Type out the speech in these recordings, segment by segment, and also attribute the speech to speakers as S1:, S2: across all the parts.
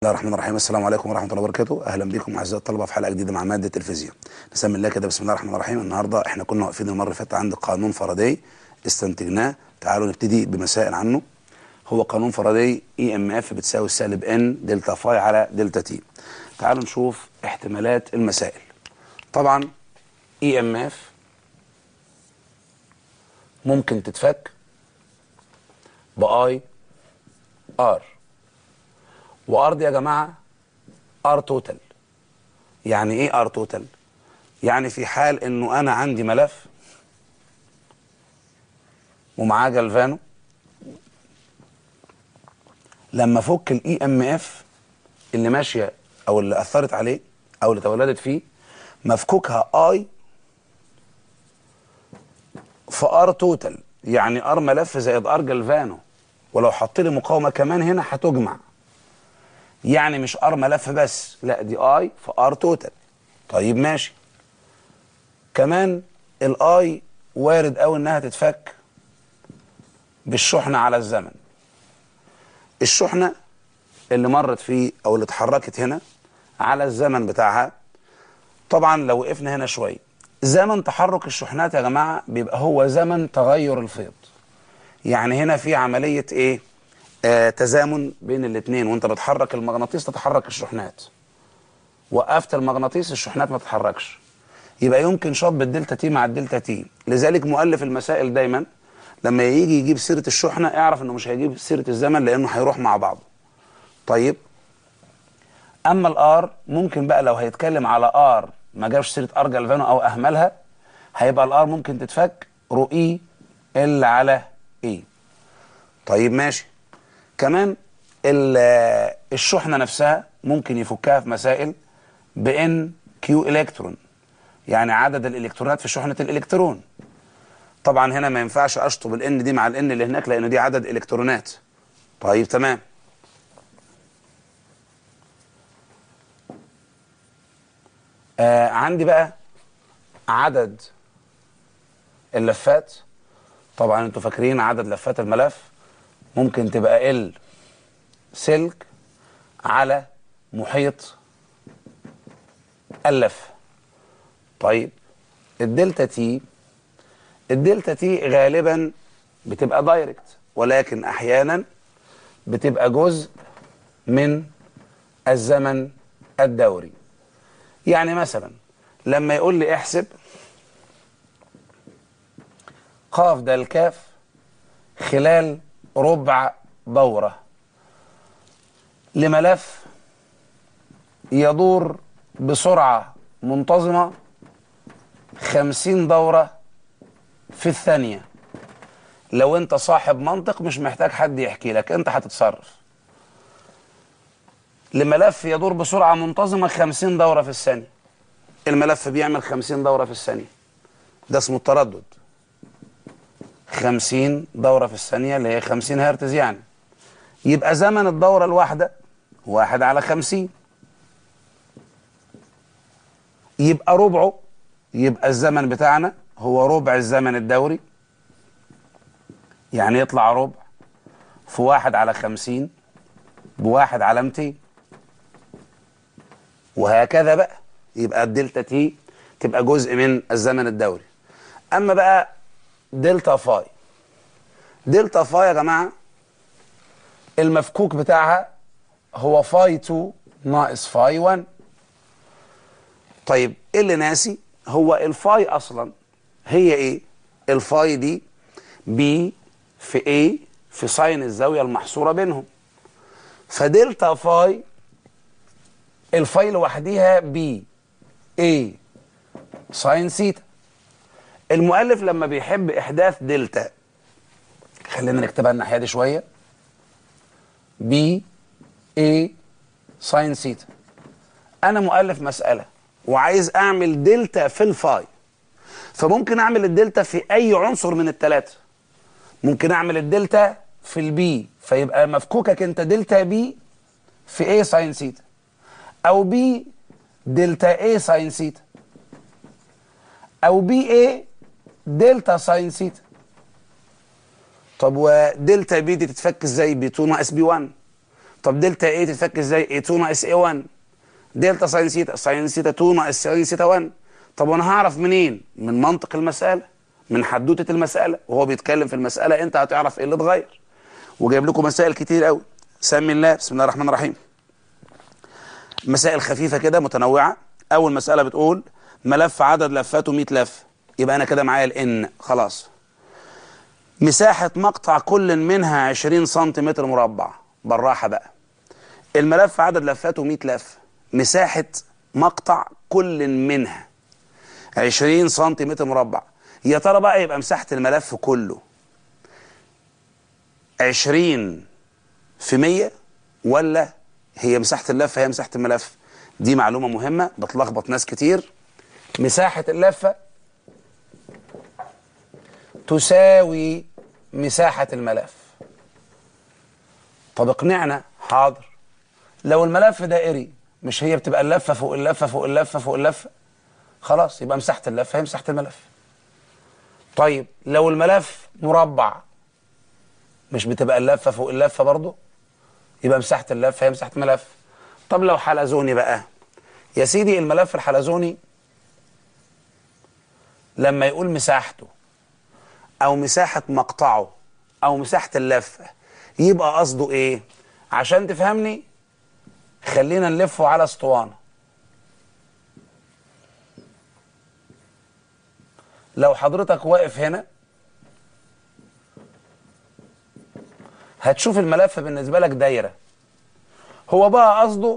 S1: الله الرحمن الرحيم السلام عليكم ورحمه الله وبركاته اهلا بكم اعزائي الطلبه في حلقه جديده مع ماده الفيزياء نسمي الله كده بسم الله الرحمن الرحيم النهارده احنا كنا واقفين المره اللي فاتت عند قانون فاراداي استنتجناه تعالوا نبتدي بمسائل عنه هو قانون فاراداي اي ام اف بتساوي سالب ان دلتا فاي على دلتا تي تعالوا نشوف احتمالات المسائل طبعا اي ام اف ممكن تتفك باي ار وار دي يا جماعه ار توتال يعني ايه ار توتال يعني في حال انه انا عندي ملف ومعاه جلفانو لما افك الاي ام اف اللي ماشيه او اللي اثرت عليه او اللي تولدت فيه مفكوكها اي في ار توتال يعني ار ملف زائد ار جلفانو ولو حط لي مقاومه كمان هنا هتجمع يعني مش ار ملف بس لا دي اي في ار توتال طيب ماشي كمان الاي وارد قوي انها تتفك بالشحنه على الزمن الشحنه اللي مرت فيه او اللي اتحركت هنا على الزمن بتاعها طبعا لو وقفنا هنا شويه زمن تحرك الشحنات يا جماعه بيبقى هو زمن تغير الفيض يعني هنا في عمليه ايه آه تزامن بين الاثنين وانت بتحرك المغناطيس تتحرك الشحنات وقفت المغناطيس الشحنات ما تتحركش يبقى يمكن شطب الدلتا تي مع الدلتا تي لذلك مؤلف المسائل دايما لما يجي يجيب سيره الشحنه اعرف انه مش هيجيب سيره الزمن لانه هيروح مع بعضه طيب اما الار ممكن بقى لو هيتكلم على ار ما جابش سيره ار جلفانو او اهملها هيبقى الار ممكن تتفك رو اي ال على اي طيب ماشي كمان الشحنه نفسها ممكن يفكها في مسائل بان كيو الكترون يعني عدد الالكترونات في شحنه الالكترون طبعا هنا ما ينفعش اشطب الان دي مع الان اللي هناك لانه دي عدد الكترونات طيب تمام آه عندي بقى عدد اللفات طبعا انتوا فاكرين عدد لفات الملف ممكن تبقى ال سلك على محيط اللف طيب الدلتا تي الدلتا تي غالبا بتبقى دايركت ولكن احيانا بتبقى جزء من الزمن الدوري يعني مثلا لما يقول لي احسب قاف ده الكاف خلال ربع دورة لملف يدور بسرعة منتظمة خمسين دورة في الثانية لو انت صاحب منطق مش محتاج حد يحكي لك انت هتتصرف لملف يدور بسرعة منتظمة خمسين دورة في الثانية الملف بيعمل خمسين دورة في الثانية ده اسمه التردد خمسين دورة في الثانية اللي هي خمسين هرتز يعني يبقى زمن الدورة الواحدة واحد على خمسين يبقى ربعه يبقى الزمن بتاعنا هو ربع الزمن الدوري يعني يطلع ربع في واحد على خمسين بواحد على ميتين وهكذا بقى يبقى الدلتا تي تبقى جزء من الزمن الدوري اما بقى دلتا فاي دلتا فاي يا جماعه المفكوك بتاعها هو فاي 2 ناقص فاي 1 طيب ايه اللي ناسي هو الفاي اصلا هي ايه الفاي دي بي في ايه في ساين الزاويه المحصوره بينهم فدلتا فاي الفاي لوحديها بي ايه ساين سيتا المؤلف لما بيحب احداث دلتا خلينا نكتبها الناحيه دي شويه بي اي ساين سيتا انا مؤلف مساله وعايز اعمل دلتا في الفاي فممكن اعمل الدلتا في اي عنصر من الثلاثه ممكن اعمل الدلتا في البي فيبقى مفكوكك انت دلتا بي في اي ساين سيتا او بي دلتا اي ساين سيتا او بي اي دلتا ساين سيتا طب ودلتا بي دي تتفك ازاي بي 2 ناقص بي 1 طب دلتا ايه تتفك ازاي اي 2 ناقص اي 1 دلتا ساين سيتا ساين سيتا 2 ناقص ساين سيتا 1 طب وانا هعرف منين من منطق المساله من حدوته المساله وهو بيتكلم في المساله انت هتعرف ايه اللي اتغير وجايب لكم مسائل كتير قوي سمي الله بسم الله الرحمن الرحيم مسائل خفيفه كده متنوعه اول مساله بتقول ملف عدد لفاته 100 لفه يبقى انا كده معايا الان خلاص مساحه مقطع كل منها 20 سنتيمتر مربع بالراحه بقى الملف عدد لفاته 100 لفه مساحه مقطع كل منها 20 سنتيمتر مربع يا ترى بقى يبقى مساحه الملف كله 20 في 100 ولا هي مساحة اللفة هي مساحة الملف دي معلومة مهمة بتلخبط ناس كتير مساحة اللفة تساوي مساحة الملف طب اقنعنا حاضر لو الملف دائري مش هي بتبقى اللفة فوق اللفة فوق اللفة فوق اللفة خلاص يبقى مساحة اللفة هي مساحة الملف طيب لو الملف مربع مش بتبقى اللفة فوق اللفة برضه يبقى مساحة اللفة هي مساحة الملف طب لو حلزوني بقى يا سيدي الملف الحلزوني لما يقول مساحته او مساحة مقطعه او مساحة اللفة يبقى قصده ايه عشان تفهمني خلينا نلفه على اسطوانة لو حضرتك واقف هنا هتشوف الملف بالنسبة لك دايرة هو بقى قصده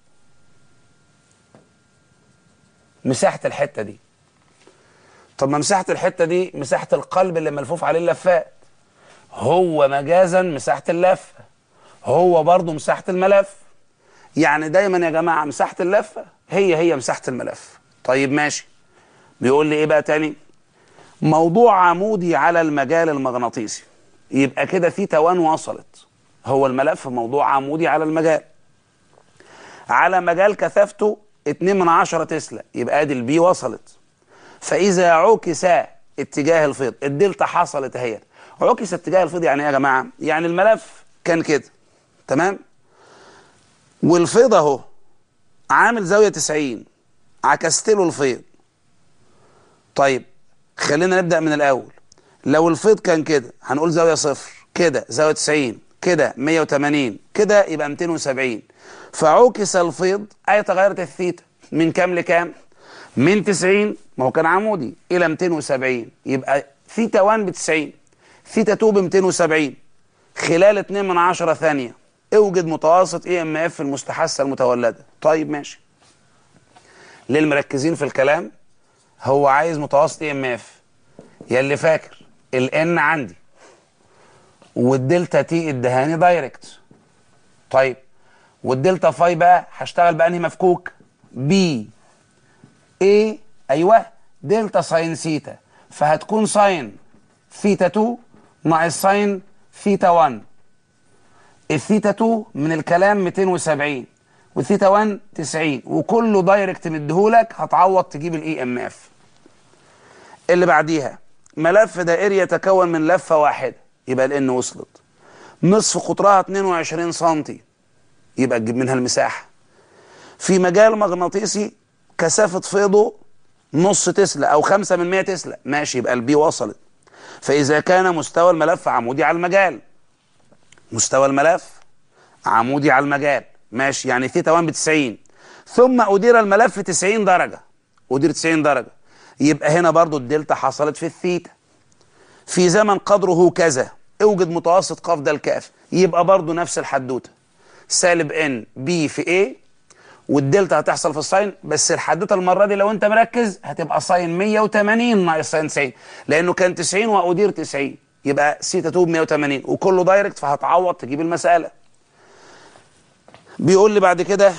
S1: مساحة الحتة دي طب ما مساحة الحتة دي مساحة القلب اللي ملفوف عليه اللفات هو مجازا مساحة اللفة هو برضو مساحة الملف يعني دايما يا جماعة مساحة اللفة هي هي مساحة الملف طيب ماشي بيقول لي ايه بقى تاني موضوع عمودي على المجال المغناطيسي يبقى كده في توان وصلت هو الملف موضوع عمودي على المجال على مجال كثافته 2 من 10 تسلا يبقى ادي البي وصلت فاذا عكس اتجاه الفيض الدلتا حصلت اهي عكس اتجاه الفيض يعني ايه يا جماعه يعني الملف كان كده تمام والفيض اهو عامل زاويه 90 عكست له الفيض طيب خلينا نبدا من الاول لو الفيض كان كده هنقول زاويه صفر كده زاويه 90 كده 180 كده يبقى 270 فعكس الفيض اي تغيرت الثيتا من كام لكام من 90 ما هو كان عمودي الى 270 يبقى ثيتا 1 ب 90 ثيتا 2 ب 270 خلال 2 من 10 ثانيه اوجد متوسط اي ام اف المستحثه المتولده طيب ماشي للمركزين في الكلام هو عايز متوسط اي ام اف يا اللي فاكر الان عندي والدلتا تي ادهاني دايركت طيب والدلتا فاي بقى هشتغل بانهي مفكوك بي اي ايوه دلتا ساين سيتا فهتكون ساين ثيتا 2 ناقص ساين ثيتا 1 الثيتا 2 من الكلام 270 والثيتا 1 90 وكله دايركت مديهولك هتعوض تجيب الاي ام اف اللي بعديها ملف دائري يتكون من لفه واحده يبقى الان وصلت نصف قطرها 22 سم يبقى تجيب منها المساحه في مجال مغناطيسي كثافه فيضه نص تسلا او 5 من 100 تسلا ماشي يبقى البي وصلت فاذا كان مستوى الملف عمودي على المجال مستوى الملف عمودي على المجال ماشي يعني ثيتا 1 ب 90 ثم ادير الملف 90 درجه ادير 90 درجه يبقى هنا برضو الدلتا حصلت في الثيتا في زمن قدره كذا اوجد متوسط قاف ده الكاف يبقى برضو نفس الحدوته سالب ان بي في ايه والدلتا هتحصل في الساين بس الحدوته المره دي لو انت مركز هتبقى ساين 180 ناقص ساين 90 لانه كان 90 وادير 90 يبقى سيتا 2 ب 180 وكله دايركت فهتعوض تجيب المساله بيقول لي بعد كده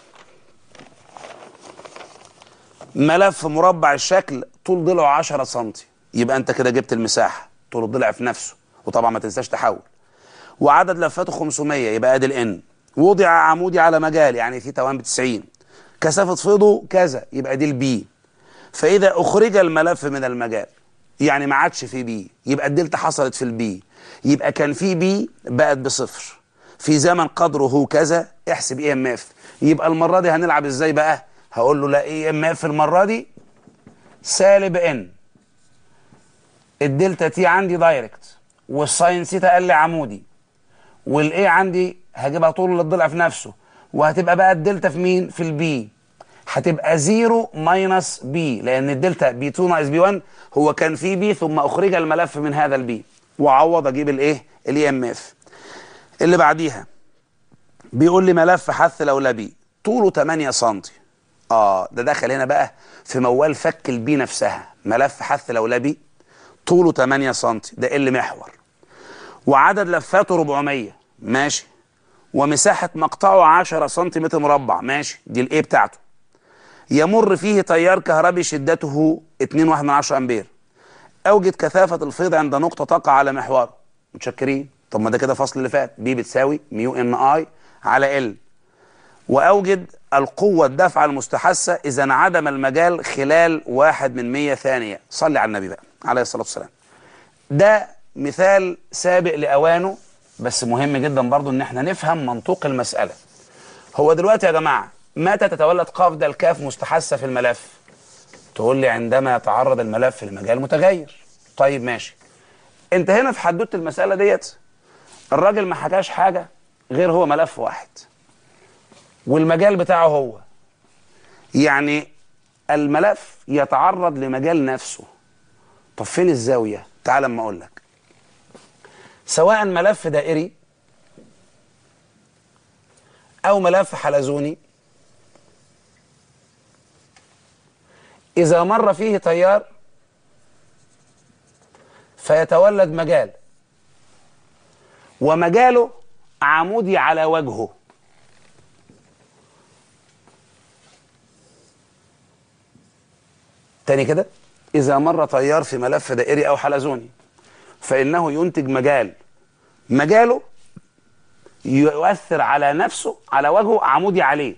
S1: ملف مربع الشكل طول ضلعه 10 سم يبقى انت كده جبت المساحه طول الضلع في نفسه وطبعا ما تنساش تحول وعدد لفاته 500 يبقى ادي الان وضع عمودي على مجال يعني ثيتا 1 ب 90 كثافه فيضه كذا يبقى دي البي فاذا اخرج الملف من المجال يعني ما عادش في بي يبقى الدلتا حصلت في البي يبقى كان في بي بقت بصفر في زمن قدره كذا احسب اي ام اف يبقى المره دي هنلعب ازاي بقى هقول له لا اي ام اف المره دي سالب ان الدلتا تي عندي دايركت والساين سيتا قال لي عمودي والاي عندي هجيبها طول للضلع في نفسه وهتبقى بقى الدلتا في مين في البي هتبقى 0 ماينس بي لان الدلتا بي 2 ناقص بي 1 هو كان في بي ثم اخرج الملف من هذا البي وعوض اجيب الايه الاي ام اف اللي بعديها بيقول لي ملف حث لولبي طوله 8 سم اه ده دخل هنا بقى في موال فك البي نفسها ملف حث لولبي طوله 8 سم ده ال محور وعدد لفاته 400 ماشي ومساحة مقطعه 10 سنتيمتر مربع ماشي دي الايه بتاعته يمر فيه تيار كهربي شدته 2.1 امبير اوجد كثافة الفيض عند نقطة تقع على محوره متشكرين طب ما ده كده فصل اللي فات بي بتساوي ميو ان اي على ال واوجد القوة الدافعة المستحثة اذا انعدم المجال خلال واحد من 100 ثانية صلي على النبي بقى عليه الصلاة والسلام ده مثال سابق لأوانه بس مهم جدا برضو ان احنا نفهم منطوق المسألة هو دلوقتي يا جماعة متى تتولد قاف ده الكاف مستحثة في الملف تقول لي عندما يتعرض الملف لمجال متغير طيب ماشي انت هنا في حدوته المسألة ديت الراجل ما حكاش حاجة غير هو ملف واحد والمجال بتاعه هو يعني الملف يتعرض لمجال نفسه طب فين الزاوية تعال اما اقول لك سواء ملف دائري او ملف حلزوني اذا مر فيه تيار فيتولد مجال ومجاله عمودي على وجهه تاني كده إذا مر تيار في ملف دائري أو حلزوني فإنه ينتج مجال مجاله يؤثر على نفسه على وجهه عمودي عليه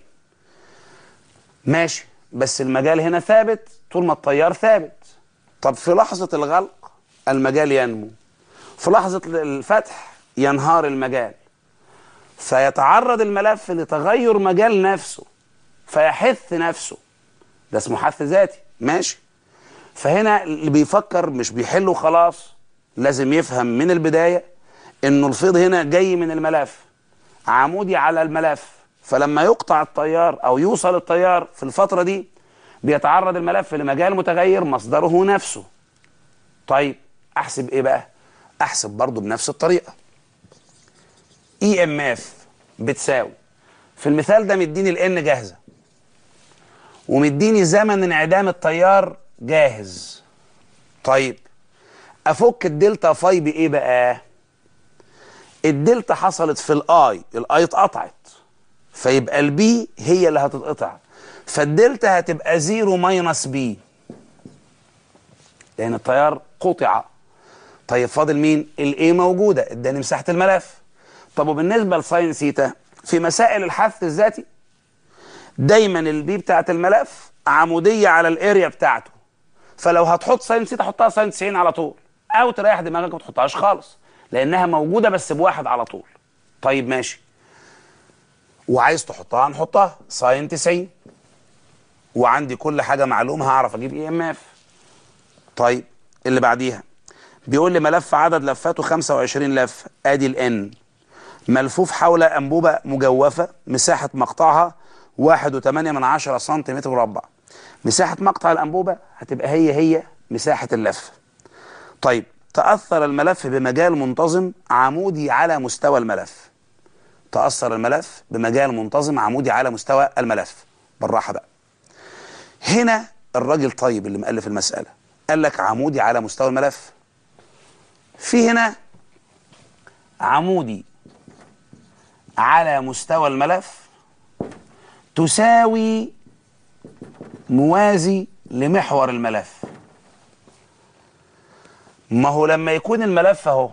S1: ماشي بس المجال هنا ثابت طول ما التيار ثابت طب في لحظة الغلق المجال ينمو في لحظة الفتح ينهار المجال فيتعرض الملف لتغير مجال نفسه فيحث نفسه ده اسمه حث ذاتي ماشي فهنا اللي بيفكر مش بيحل وخلاص لازم يفهم من البداية انه الفيض هنا جاي من الملف عمودي على الملف فلما يقطع التيار او يوصل التيار في الفترة دي بيتعرض الملف لمجال متغير مصدره نفسه طيب احسب ايه بقى احسب برضو بنفس الطريقة اي ام اف بتساوي في المثال ده مديني الان جاهزة ومديني زمن انعدام التيار جاهز طيب افك الدلتا فاي بايه بقى الدلتا حصلت في الاي الاي اتقطعت فيبقى البي هي اللي هتتقطع فالدلتا هتبقى زيرو ماينس بي لان التيار قطع طيب فاضل مين الاي موجوده اداني مساحه الملف طب وبالنسبه لساين سيتا في مسائل الحث الذاتي دايما البي بتاعت الملف عموديه على الاريا بتاعته فلو هتحط ساين سيتا حطها ساين 90 على طول او تريح دماغك ما تحطهاش خالص لانها موجوده بس بواحد على طول طيب ماشي وعايز تحطها هنحطها ساين 90 وعندي كل حاجه معلومه هعرف اجيب اي ام اف طيب اللي بعديها بيقول لي ملف عدد لفاته 25 لفه ادي الان ملفوف حول انبوبه مجوفه مساحه مقطعها 1.8 من 10 سنتيمتر مربع مساحه مقطع الانبوبه هتبقى هي هي مساحه اللفه طيب تأثر الملف بمجال منتظم عمودي على مستوى الملف تأثر الملف بمجال منتظم عمودي على مستوى الملف بالراحة بقى هنا الراجل طيب اللي مؤلف المسألة قال لك عمودي على مستوى الملف في هنا عمودي على مستوى الملف تساوي موازي لمحور الملف ما هو لما يكون الملف اهو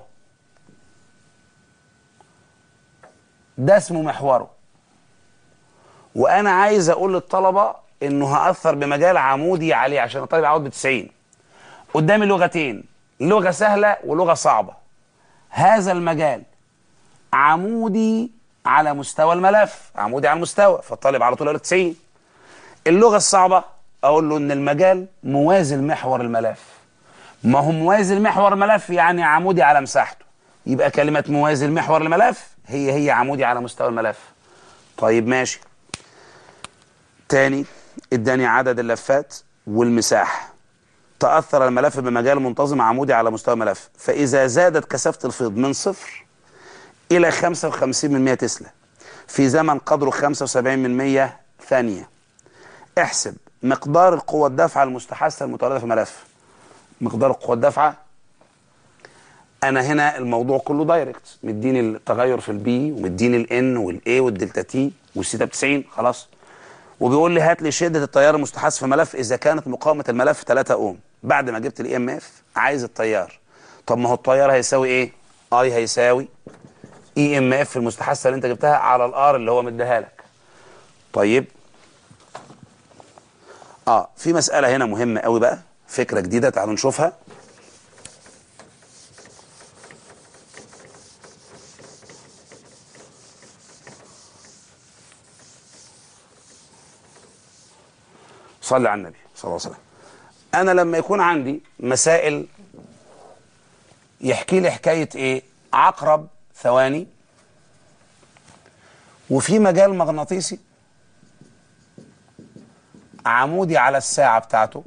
S1: ده اسمه محوره وانا عايز اقول للطلبه انه هاثر بمجال عمودي عليه عشان الطالب يعود ب 90 قدامي لغتين لغه سهله ولغه صعبه هذا المجال عمودي على مستوى الملف عمودي على المستوى فالطالب على طول يقول 90 اللغه الصعبه اقول له ان المجال موازي لمحور الملف ما هو موازي لمحور الملف يعني عمودي على مساحته يبقى كلمه موازي لمحور الملف هي هي عمودي على مستوى الملف طيب ماشي تاني اداني عدد اللفات والمساحه تاثر الملف بمجال منتظم عمودي على مستوى الملف فاذا زادت كثافه الفيض من صفر الى 55 من 100 تسلا في زمن قدره 75 من 100 ثانيه احسب مقدار القوة الدافعة المستحثة المتولدة في الملف مقدار القوة الدافعة أنا هنا الموضوع كله دايركت مديني التغير في البي ومديني الان والاي والدلتا تي والسيتا ب 90 خلاص وبيقول لي هات لي شدة التيار المستحث في الملف إذا كانت مقاومة الملف 3 أوم بعد ما جبت الاي ام اف عايز التيار طب ما هو التيار هيساوي إيه؟ اي هيساوي اي ام اف المستحثة اللي أنت جبتها على الار اللي هو مديها لك طيب اه في مسألة هنا مهمة قوي بقى فكرة جديدة تعالوا نشوفها صلي على النبي صلى الله عليه وسلم انا لما يكون عندي مسائل يحكي لي حكاية ايه عقرب ثواني وفي مجال مغناطيسي عمودي على الساعة بتاعته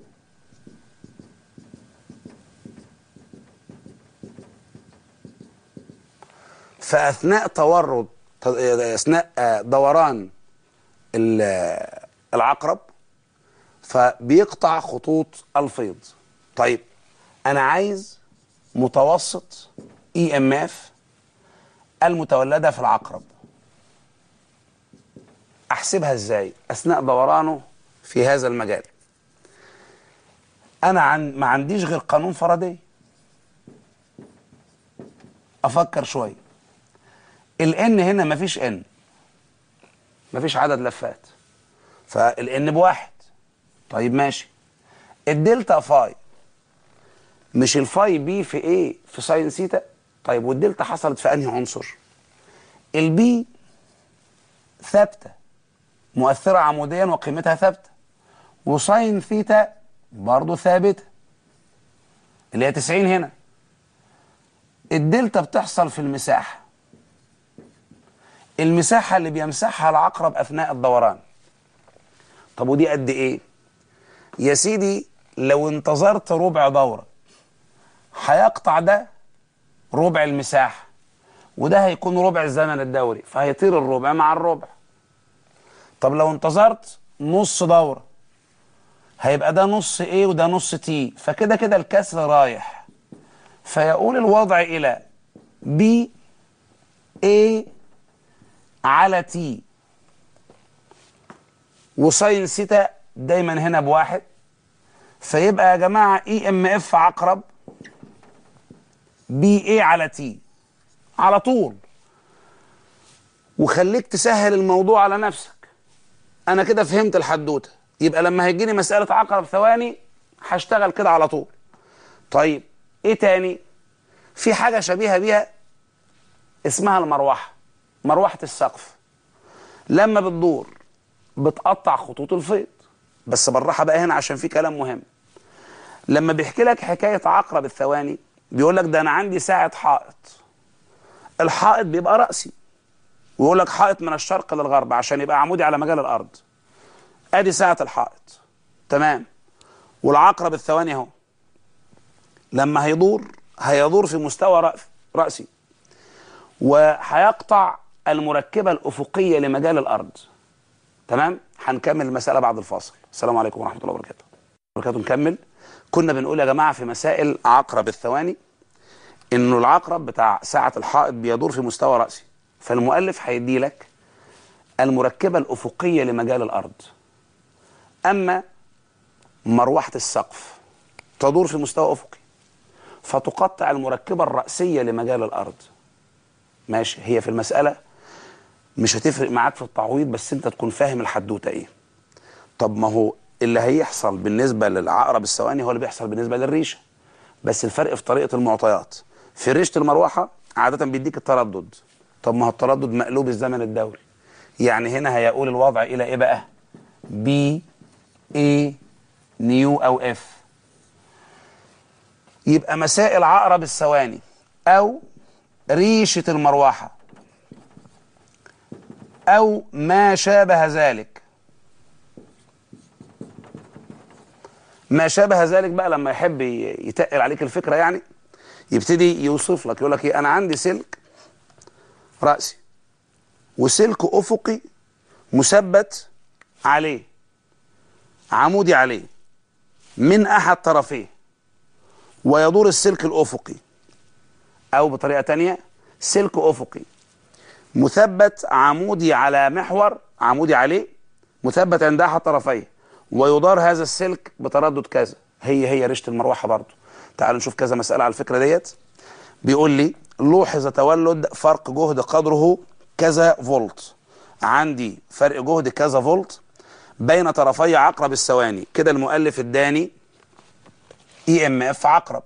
S1: فأثناء تورد أثناء دوران العقرب فبيقطع خطوط الفيض طيب أنا عايز متوسط اي ام اف المتولدة في العقرب احسبها ازاي اثناء دورانه في هذا المجال انا عن ما عنديش غير قانون فاراداي افكر شويه الان هنا مفيش ان مفيش عدد لفات فالان بواحد طيب ماشي الدلتا فاي مش الفاي بي في ايه في ساين سيتا طيب والدلتا حصلت في انهي عنصر البي ثابته مؤثره عموديا وقيمتها ثابته وساين ثيتا برضه ثابته اللي هي 90 هنا الدلتا بتحصل في المساحه المساحه اللي بيمسحها العقرب اثناء الدوران طب ودي قد ايه يا سيدي لو انتظرت ربع دوره هيقطع ده ربع المساحه وده هيكون ربع الزمن الدوري فهيطير الربع مع الربع طب لو انتظرت نص دوره هيبقى ده نص ايه وده نص تي فكده كده الكسر رايح فيقول الوضع الى بي اي على تي وساين سيتا دايما هنا بواحد فيبقى يا جماعه اي ام اف عقرب بي اي على تي على طول وخليك تسهل الموضوع على نفسك انا كده فهمت الحدوته يبقى لما هيجيني مساله عقرب ثواني هشتغل كده على طول طيب ايه تاني في حاجه شبيهه بيها اسمها المروحه مروحه السقف لما بتدور بتقطع خطوط الفيض بس بالراحه بقى هنا عشان في كلام مهم لما بيحكي لك حكايه عقرب الثواني بيقول لك ده انا عندي ساعه حائط الحائط بيبقى راسي ويقول لك حائط من الشرق للغرب عشان يبقى عمودي على مجال الارض ادي ساعه الحائط تمام والعقرب الثواني اهو لما هيدور هيدور في مستوى رأس رأسي وهيقطع المركبة الأفقية لمجال الأرض تمام هنكمل المسألة بعد الفاصل السلام عليكم ورحمة الله وبركاته وبركاته نكمل كنا بنقول يا جماعة في مسائل عقرب الثواني انه العقرب بتاع ساعة الحائط بيدور في مستوى رأسي فالمؤلف هيدي لك المركبة الأفقية لمجال الأرض أما مروحة السقف تدور في مستوى أفقي فتقطع المركبة الرأسية لمجال الأرض ماشي هي في المسألة مش هتفرق معاك في التعويض بس انت تكون فاهم الحدوتة ايه طب ما هو اللي هيحصل بالنسبة للعقرب الثواني هو اللي بيحصل بالنسبة للريشة بس الفرق في طريقة المعطيات في ريشة المروحة عادة بيديك التردد طب ما هو التردد مقلوب الزمن الدوري يعني هنا هيقول الوضع الى ايه بقى بي اي نيو او اف يبقى مسائل عقرب الثواني او ريشه المروحه او ما شابه ذلك ما شابه ذلك بقى لما يحب يتقل عليك الفكره يعني يبتدي يوصف لك يقول لك ايه انا عندي سلك راسي وسلك افقي مثبت عليه عمودي عليه من احد طرفيه ويدور السلك الافقي او بطريقه تانية سلك افقي مثبت عمودي على محور عمودي عليه مثبت عند احد طرفيه ويدار هذا السلك بتردد كذا هي هي ريشه المروحه برضه تعالوا نشوف كذا مساله على الفكره ديت بيقول لي لوحظ تولد فرق جهد قدره كذا فولت عندي فرق جهد كذا فولت بين طرفي عقرب الثواني كده المؤلف اداني اي ام اف عقرب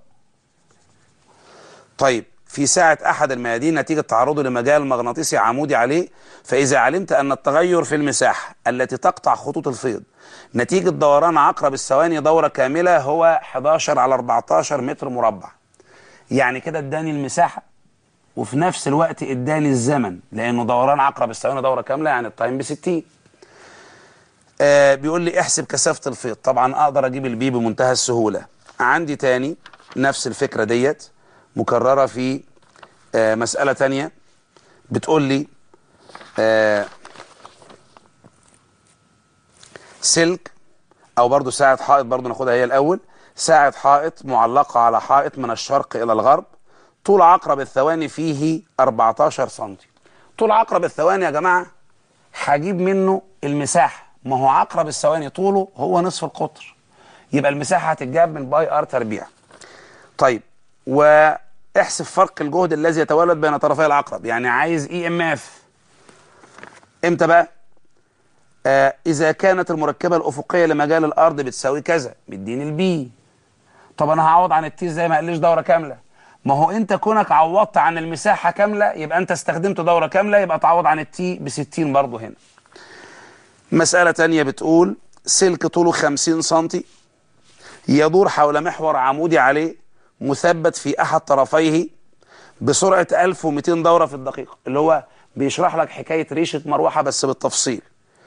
S1: طيب في ساعة أحد الميادين نتيجة تعرضه لمجال مغناطيسي عمودي عليه فإذا علمت أن التغير في المساحة التي تقطع خطوط الفيض نتيجة دوران عقرب الثواني دورة كاملة هو 11 على 14 متر مربع يعني كده اداني المساحة وفي نفس الوقت اداني الزمن لأنه دوران عقرب الثواني دورة كاملة يعني التايم ب 60 آه بيقول لي احسب كثافة الفيض طبعا أقدر أجيب البي بمنتهى السهولة عندي تاني نفس الفكرة ديت مكررة في آه مسألة تانية بتقول لي آه سلك أو برضو ساعة حائط برضو ناخدها هي الأول ساعة حائط معلقة على حائط من الشرق إلى الغرب طول عقرب الثواني فيه 14 سنتي طول عقرب الثواني يا جماعة هجيب منه المساحة ما هو عقرب الثواني طوله هو نصف القطر يبقى المساحة هتتجاب من باي ار تربيع طيب واحسب فرق الجهد الذي يتولد بين طرفي العقرب يعني عايز اي ام اف امتى بقى آه اذا كانت المركبه الافقيه لمجال الارض بتساوي كذا مديني البي طب انا هعوض عن التي ازاي ما قاليش دوره كامله ما هو انت كونك عوضت عن المساحه كامله يبقى انت استخدمت دوره كامله يبقى تعوض عن التي ب 60 برضه هنا مساله تانية بتقول سلك طوله 50 سم يدور حول محور عمودي عليه مثبت في احد طرفيه بسرعه 1200 دوره في الدقيقه اللي هو بيشرح لك حكايه ريشه مروحه بس بالتفصيل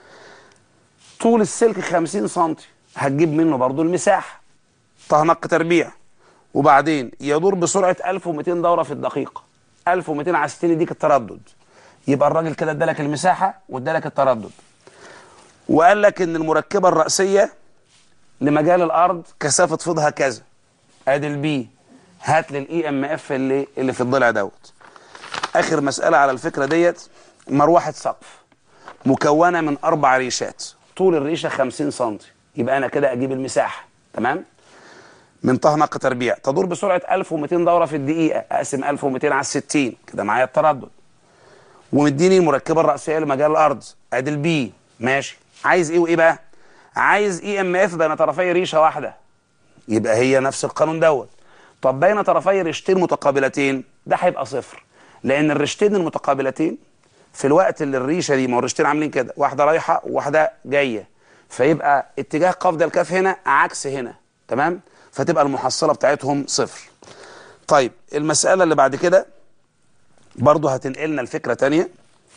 S1: طول السلك 50 سم هتجيب منه برضو المساحه طهنق تربيع وبعدين يدور بسرعه 1200 دوره في الدقيقه 1200 على 60 يديك التردد يبقى الراجل كده ادالك المساحه وادالك التردد وقال لك ان المركبه الراسيه لمجال الارض كثافه فيضها كذا ادي البي هات لي الاي ام اف اللي اللي في الضلع دوت اخر مساله على الفكره ديت مروحه سقف مكونه من اربع ريشات طول الريشه 50 سم يبقى انا كده اجيب المساحه تمام من طهنق تربيع تدور بسرعه 1200 دوره في الدقيقه اقسم 1200 على 60 كده معايا التردد ومديني المركبه الرئيسيه لمجال الارض ادي البي ماشي عايز ايه وايه بقى عايز اي ام اف بين طرفي ريشه واحده يبقى هي نفس القانون دوت طب بين طرفي ريشتين متقابلتين ده هيبقى صفر لان الريشتين المتقابلتين في الوقت اللي الريشه دي ما هو الريشتين عاملين كده واحده رايحه وواحده جايه فيبقى اتجاه قفز الكاف هنا عكس هنا تمام فتبقى المحصله بتاعتهم صفر طيب المساله اللي بعد كده برضه هتنقلنا لفكره تانية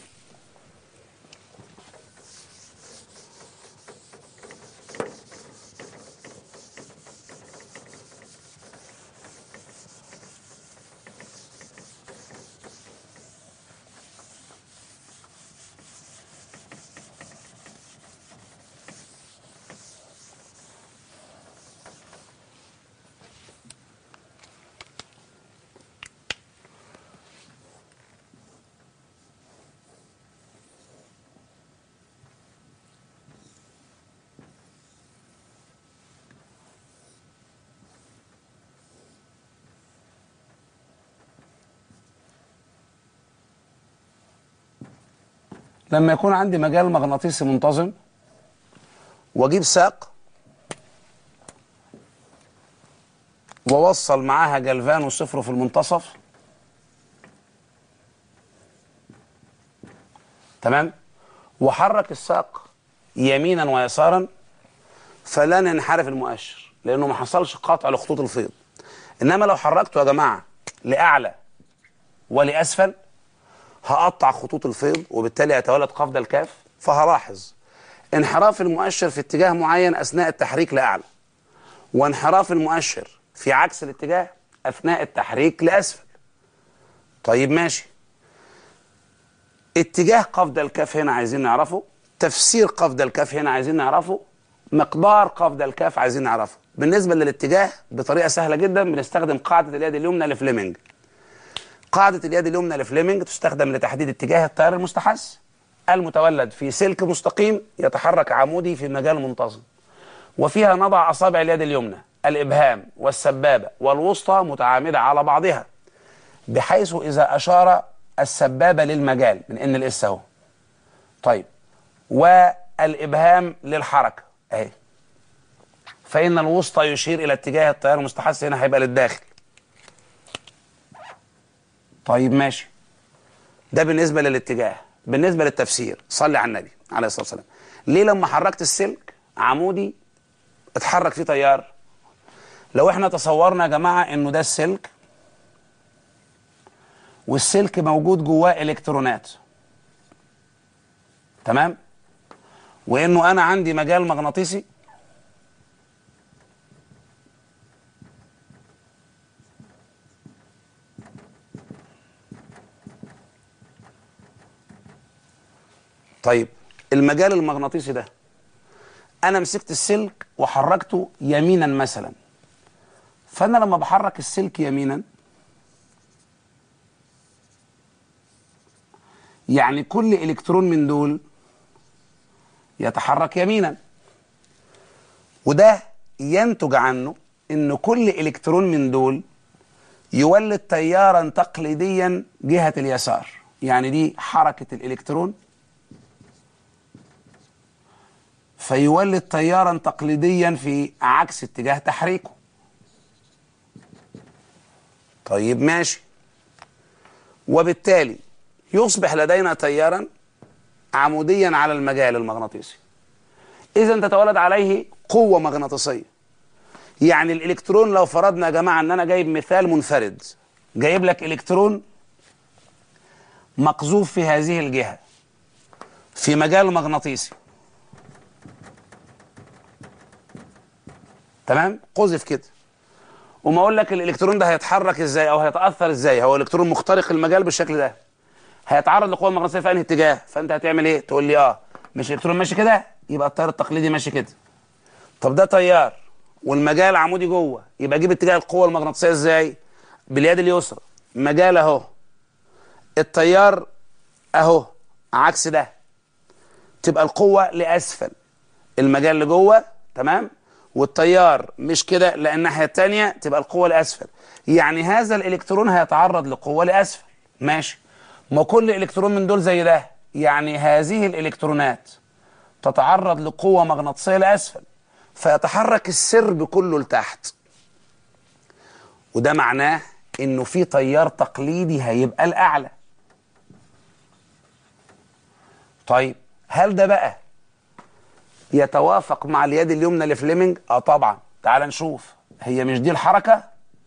S1: لما يكون عندي مجال مغناطيسي منتظم واجيب ساق ووصل معاها جلفان وصفر في المنتصف تمام وحرك الساق يمينا ويسارا فلن ينحرف المؤشر لانه ما حصلش قطع لخطوط الفيض انما لو حركته يا جماعه لاعلى ولاسفل هقطع خطوط الفيض وبالتالي يتولد قفز الكاف فهلاحظ انحراف المؤشر في اتجاه معين اثناء التحريك لاعلى وانحراف المؤشر في عكس الاتجاه اثناء التحريك لاسفل طيب ماشي اتجاه قفز الكاف هنا عايزين نعرفه تفسير قفز الكاف هنا عايزين نعرفه مقدار قفز الكاف عايزين نعرفه بالنسبه للاتجاه بطريقه سهله جدا بنستخدم قاعده اليد اليمنى لفليمنج قاعده اليد اليمنى لفليمنج تستخدم لتحديد اتجاه التيار المستحث المتولد في سلك مستقيم يتحرك عمودي في مجال منتظم وفيها نضع اصابع اليد اليمنى الابهام والسبابه والوسطى متعامده على بعضها بحيث اذا اشار السبابه للمجال من ان الاس اهو طيب والابهام للحركه اهي فان الوسطى يشير الى اتجاه التيار المستحث هنا هيبقى للداخل طيب ماشي ده بالنسبه للاتجاه بالنسبه للتفسير صلي على النبي عليه الصلاه والسلام ليه لما حركت السلك عمودي اتحرك فيه تيار لو احنا تصورنا يا جماعه انه ده السلك والسلك موجود جواه الكترونات تمام وانه انا عندي مجال مغناطيسي طيب المجال المغناطيسي ده انا مسكت السلك وحركته يمينا مثلا فانا لما بحرك السلك يمينا يعني كل الكترون من دول يتحرك يمينا وده ينتج عنه ان كل الكترون من دول يولد تيارا تقليديا جهة اليسار يعني دي حركة الالكترون فيولد تيارا تقليديا في عكس اتجاه تحريكه طيب ماشي وبالتالي يصبح لدينا تيارا عموديا على المجال المغناطيسي اذا تتولد عليه قوه مغناطيسيه يعني الالكترون لو فرضنا يا جماعه ان انا جايب مثال منفرد جايب لك الكترون مقذوف في هذه الجهه في مجال مغناطيسي تمام قذف كده وما اقول لك الالكترون ده هيتحرك ازاي او هيتاثر ازاي هو الكترون مخترق المجال بالشكل ده هيتعرض لقوه مغناطيسيه في انهي اتجاه فانت هتعمل ايه تقول لي اه مش الالكترون ماشي كده يبقى التيار التقليدي ماشي كده طب ده تيار والمجال عمودي جوه يبقى اجيب اتجاه القوه المغناطيسيه ازاي باليد اليسرى مجال اهو التيار اهو عكس ده تبقى القوه لاسفل المجال لجوه تمام والتيار مش كده لان الناحيه الثانيه تبقى القوه لاسفل يعني هذا الالكترون هيتعرض لقوه لاسفل ماشي ما كل الكترون من دول زي ده يعني هذه الالكترونات تتعرض لقوه مغناطيسيه لاسفل فيتحرك السرب كله لتحت وده معناه انه في تيار تقليدي هيبقى الاعلى طيب هل ده بقى يتوافق مع اليد اليمنى لفليمنج اه طبعا تعال نشوف هي مش دي الحركه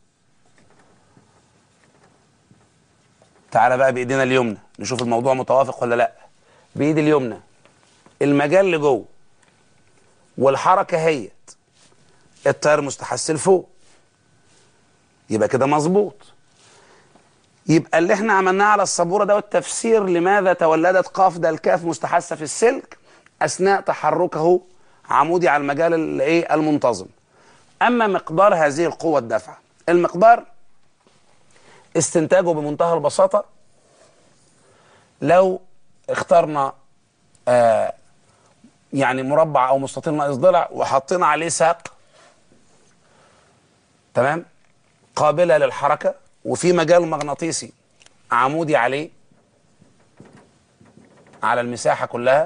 S1: تعال بقى بايدينا اليمنى نشوف الموضوع متوافق ولا لا بايد اليمنى المجال لجوه والحركه هي التيار مستحث لفوق يبقى كده مظبوط يبقى اللي احنا عملناه على السبوره ده التفسير لماذا تولدت قاف ده الكاف مستحثه في السلك اثناء تحركه عمودي على المجال الايه المنتظم اما مقدار هذه القوه الدافعه المقدار استنتاجه بمنتهى البساطه لو اخترنا آه يعني مربع او مستطيل ناقص ضلع وحطينا عليه ساق تمام قابله للحركه وفي مجال مغناطيسي عمودي عليه على المساحه كلها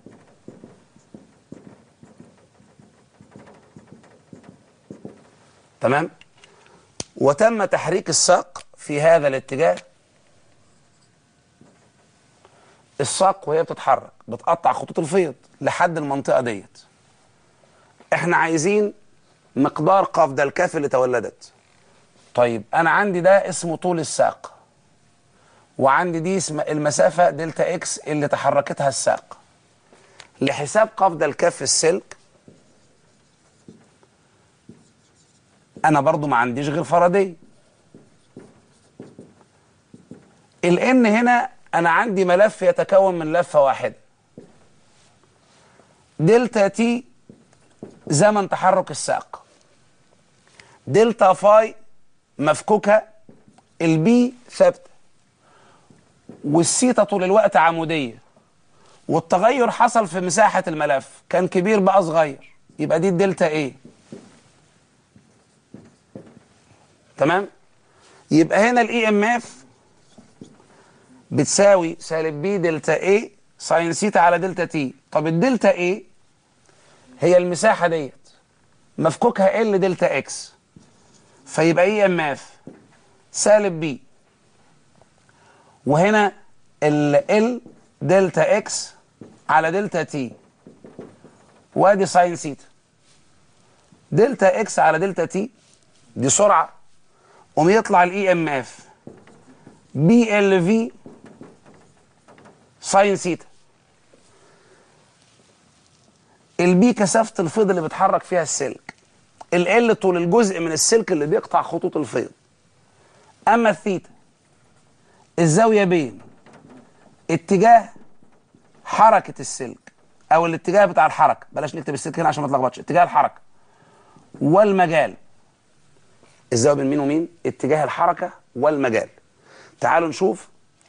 S1: تمام وتم تحريك الساق في هذا الاتجاه الساق وهي بتتحرك بتقطع خطوط الفيض لحد المنطقه ديت احنا عايزين مقدار قاف ده الكاف اللي تولدت طيب انا عندي ده اسمه طول الساق وعندي دي اسم المسافه دلتا اكس اللي تحركتها الساق لحساب قاف ده الكاف في السلك انا برضو ما عنديش غير فرديه الان هنا انا عندي ملف يتكون من لفه واحده دلتا تي زمن تحرك الساق دلتا فاي مفكوكه البي ثابته والسيتا طول الوقت عموديه والتغير حصل في مساحه الملف كان كبير بقى صغير يبقى دي الدلتا ايه تمام يبقى هنا الاي ام اف بتساوي سالب بي دلتا اي ساين سيتا على دلتا تي طب الدلتا اي هي المساحه ديت مفكوكها ال دلتا اكس فيبقى اي ام اف سالب بي وهنا ال ال دلتا اكس على دلتا تي وادي ساين سيتا دلتا اكس على دلتا تي دي سرعه قوم يطلع الاي ام اف بي ال في ساين سيتا البي كثافه الفيض اللي بيتحرك فيها السلك ال طول الجزء من السلك اللي بيقطع خطوط الفيض اما الثيتا الزاويه بين اتجاه حركه السلك او الاتجاه بتاع الحركه بلاش نكتب السلك هنا عشان ما تلخبطش اتجاه الحركه والمجال الزاويه بين مين ومين اتجاه الحركه والمجال تعالوا نشوف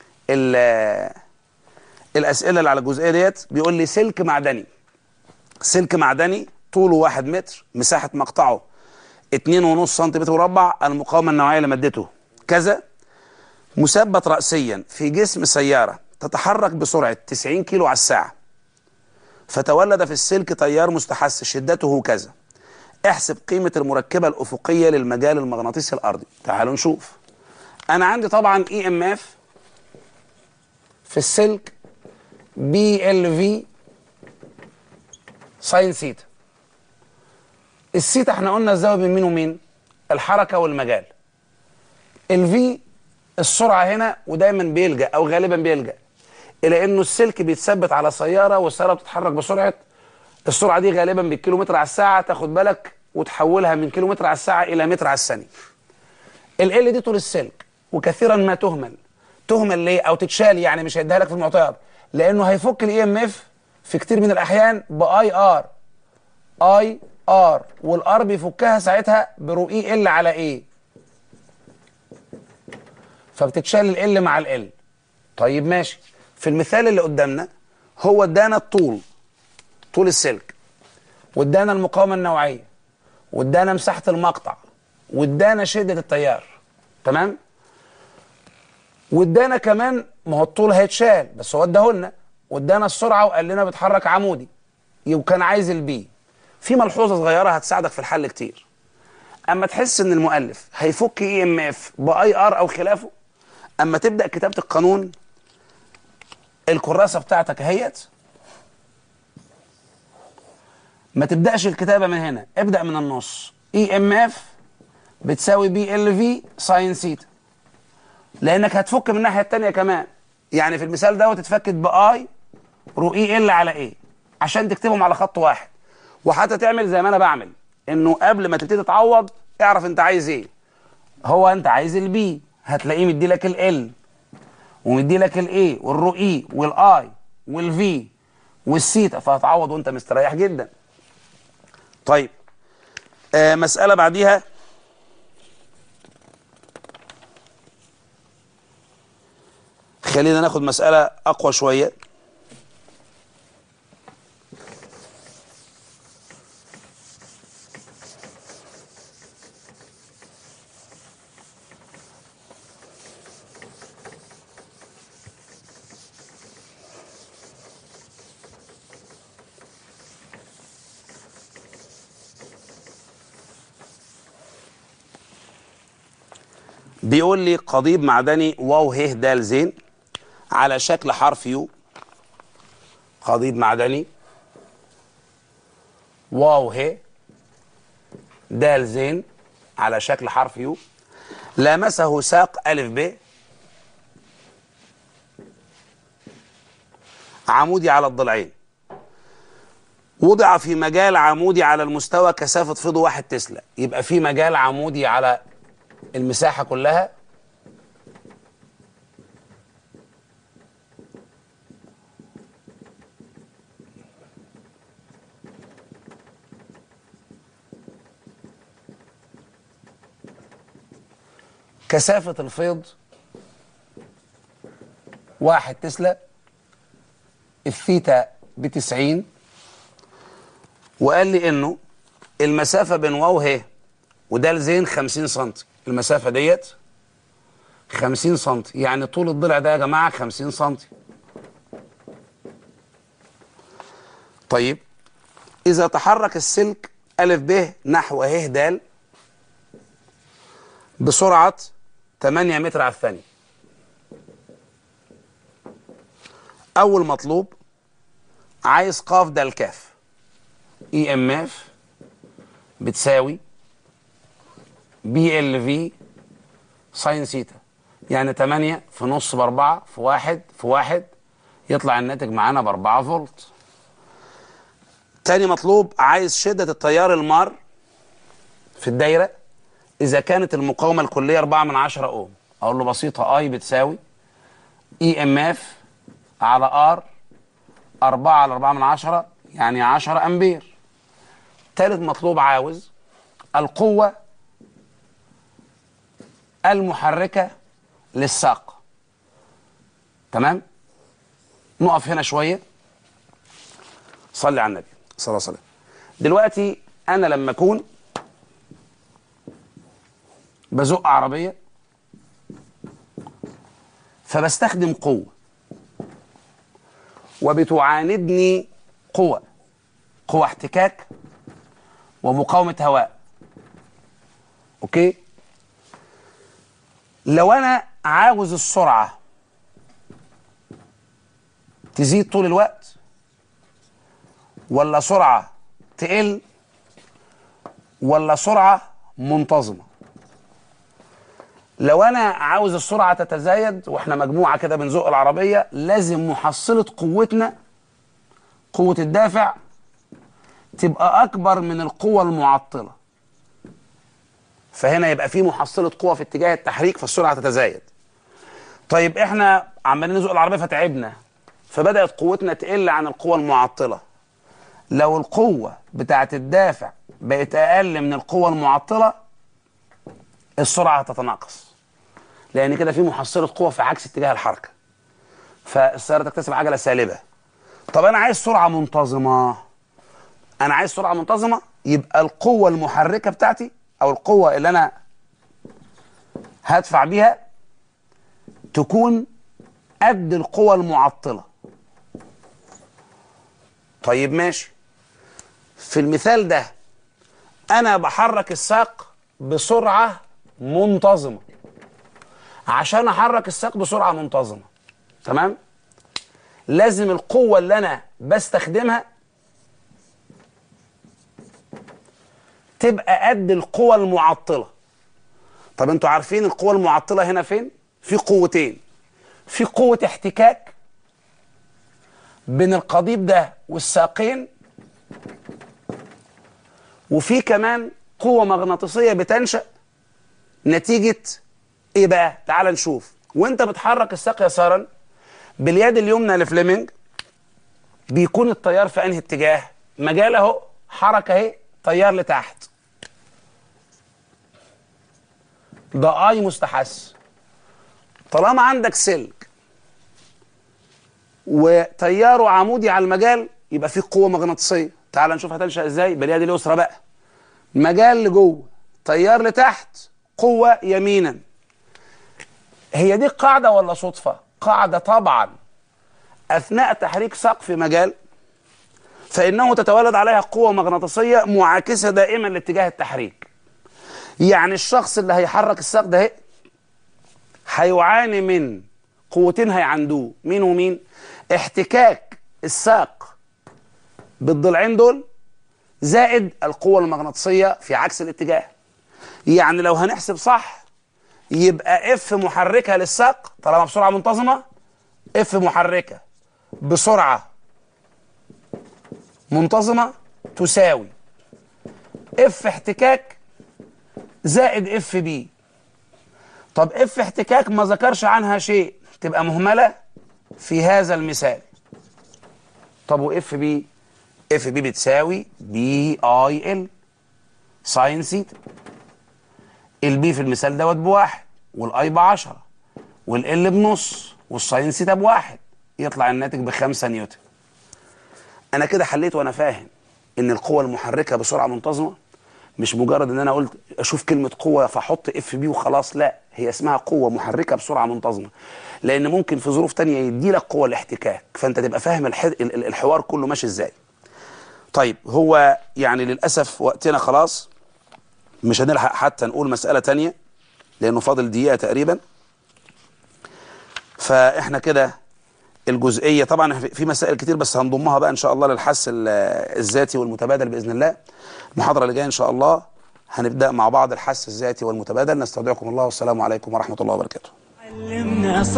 S1: الاسئله اللي على الجزئيه ديت بيقول لي سلك معدني سلك معدني طوله 1 متر مساحه مقطعه 2.5 سنتيمتر مربع المقاومه النوعيه لمادته كذا مثبت راسيا في جسم سياره تتحرك بسرعه 90 كيلو على الساعه فتولد في السلك تيار مستحث شدته كذا احسب قيمة المركبة الأفقية للمجال المغناطيسي الأرضي تعالوا نشوف أنا عندي طبعا اي ام اف في السلك بي ال في ساين سيتا السيتا احنا قلنا الزاوية بين مين ومين الحركة والمجال الفي السرعة هنا ودايما بيلجأ أو غالبا بيلجأ إلى إنه السلك بيتثبت على سيارة والسيارة بتتحرك بسرعة السرعه دي غالبا بالكيلومتر على الساعه تاخد بالك وتحولها من كيلومتر على الساعه الى متر على الثانيه ال دي طول السلك وكثيرا ما تهمل تهمل ليه او تتشال يعني مش هيديها لك في المعطيات لانه هيفك الاي ام اف في كتير من الاحيان باي ار اي ار والار بيفكها ساعتها برو اي ال على ايه فبتتشال ال مع ال طيب ماشي في المثال اللي قدامنا هو ادانا الطول طول السلك وادانا المقاومه النوعيه وادانا مساحه المقطع وادانا شده التيار تمام وادانا كمان ما هو الطول هيتشال بس هو اداهولنا وادانا السرعه وقال لنا بيتحرك عمودي وكان عايز البي في ملحوظه صغيره هتساعدك في الحل كتير اما تحس ان المؤلف هيفك اي ام اف باي ار او خلافه اما تبدا كتابه القانون الكراسه بتاعتك اهيت ما تبداش الكتابه من هنا ابدا من النص اي ام اف بتساوي بي ال في ساين سيتا لانك هتفك من الناحيه الثانيه كمان يعني في المثال دوت اتفكت باي رو اي ال على ايه عشان تكتبهم على خط واحد وحتى تعمل زي ما انا بعمل انه قبل ما تبتدي تعوض اعرف انت عايز ايه هو انت عايز البي هتلاقيه مدي لك ال ومدي لك الاي والرو اي والاي والفي والسيتا فهتعوض وانت مستريح جدا طيب آه مسألة بعديها خلينا ناخد مسألة أقوى شوية بيقول لي قضيب معدني واو ه د ز على شكل حرف يو قضيب معدني واو ه دال زين على شكل حرف يو لامسه ساق ألف ب عمودي على الضلعين وضع في مجال عمودي على المستوى كثافة فضو واحد تسلا يبقى في مجال عمودي على المساحة كلها كثافة الفيض واحد تسلا الثيتا بتسعين وقال لي انه المسافة بين واو ه وده زين 50 سم المسافة ديت 50 سم يعني طول الضلع ده يا جماعة 50 سم طيب إذا تحرك السلك ألف ب نحو ه د بسرعة 8 متر على الثانية أول مطلوب عايز قاف د الكاف اي ام اف بتساوي بي ال في ساين سيتا يعني 8 في نص باربعة في واحد في واحد يطلع الناتج معانا باربعة فولت تاني مطلوب عايز شدة التيار المار في الدايرة إذا كانت المقاومة الكلية 4 من 10 أوم أقول له بسيطة أي بتساوي إي إم إف على آر 4 على 4 من 10 يعني 10 أمبير تالت مطلوب عاوز القوة المحركة للساق تمام نقف هنا شوية صلي على النبي صلى الله عليه وسلم دلوقتي أنا لما أكون بزق عربية فبستخدم قوة وبتعاندني قوة قوة احتكاك ومقاومة هواء اوكي لو انا عاوز السرعة تزيد طول الوقت ولا سرعة تقل ولا سرعة منتظمة لو انا عاوز السرعة تتزايد واحنا مجموعة كده بنزق العربية لازم محصلة قوتنا قوة الدافع تبقى اكبر من القوة المعطلة فهنا يبقى في محصلة قوة في اتجاه التحريك فالسرعة تتزايد طيب احنا عمالين نزق العربية فتعبنا فبدأت قوتنا تقل عن القوة المعطلة لو القوة بتاعت الدافع بقت أقل من القوة المعطلة السرعة هتتناقص لأن كده في محصلة قوة في عكس اتجاه الحركة فالسيارة تكتسب عجلة سالبة طب أنا عايز سرعة منتظمة أنا عايز سرعة منتظمة يبقى القوة المحركة بتاعتي أو القوة اللي أنا هدفع بيها تكون قد القوة المعطلة طيب ماشي في المثال ده أنا بحرك الساق بسرعة منتظمة عشان أحرك الساق بسرعة منتظمة تمام لازم القوة اللي أنا بستخدمها تبقى قد القوة المعطلة طب انتوا عارفين القوة المعطلة هنا فين؟ في قوتين في قوة احتكاك بين القضيب ده والساقين وفي كمان قوة مغناطيسية بتنشأ نتيجة ايه بقى؟ تعال نشوف وانت بتحرك الساق يسارا باليد اليمنى لفليمنج بيكون التيار في انهي اتجاه؟ مجال اهو حركة اهي تيار لتحت ده اي مستحث طالما عندك سلك وتياره عمودي على المجال يبقى فيه قوه مغناطيسيه تعال نشوف هتنشا ازاي باليد اليسرى بقى مجال لجوه تيار لتحت قوه يمينا هي دي قاعده ولا صدفه قاعده طبعا اثناء تحريك سقف مجال فانه تتولد عليها قوه مغناطيسيه معاكسه دائما لاتجاه التحريك يعني الشخص اللي هيحرك الساق ده اهي هيعاني من قوتين هيعندوه مين ومين احتكاك الساق بالضلعين دول زائد القوة المغناطيسية في عكس الاتجاه يعني لو هنحسب صح يبقى اف محركة للساق طالما بسرعة منتظمة اف محركة بسرعة منتظمة تساوي اف احتكاك زائد اف بي طب اف احتكاك ما ذكرش عنها شيء تبقى مهملة في هذا المثال طب واف بي اف بي بتساوي بي اي ال ساين سيتا البي في المثال دوت بواحد والاي بعشرة والال بنص والساين سيتا بواحد يطلع الناتج بخمسة نيوتن انا كده حليت وانا فاهم ان القوة المحركة بسرعة منتظمة مش مجرد ان انا قلت اشوف كلمة قوة فاحط اف بي وخلاص لا هي اسمها قوة محركة بسرعة منتظمة لان ممكن في ظروف تانية يدي لك قوة الاحتكاك فانت تبقى فاهم الح... ال- ال- الحوار كله ماشي ازاي طيب هو يعني للأسف وقتنا خلاص مش هنلحق حتى نقول مسألة تانية لأنه فاضل دقيقة تقريبا فإحنا كده الجزئية طبعا في- في مسائل كتير بس هنضمها بقى إن شاء الله للحث ال- الذاتي والمتبادل بإذن الله المحاضرة اللي جاية إن شاء الله هنبدأ مع بعض الحث الذاتي والمتبادل نستودعكم الله والسلام عليكم ورحمة الله وبركاته
S2: علمنا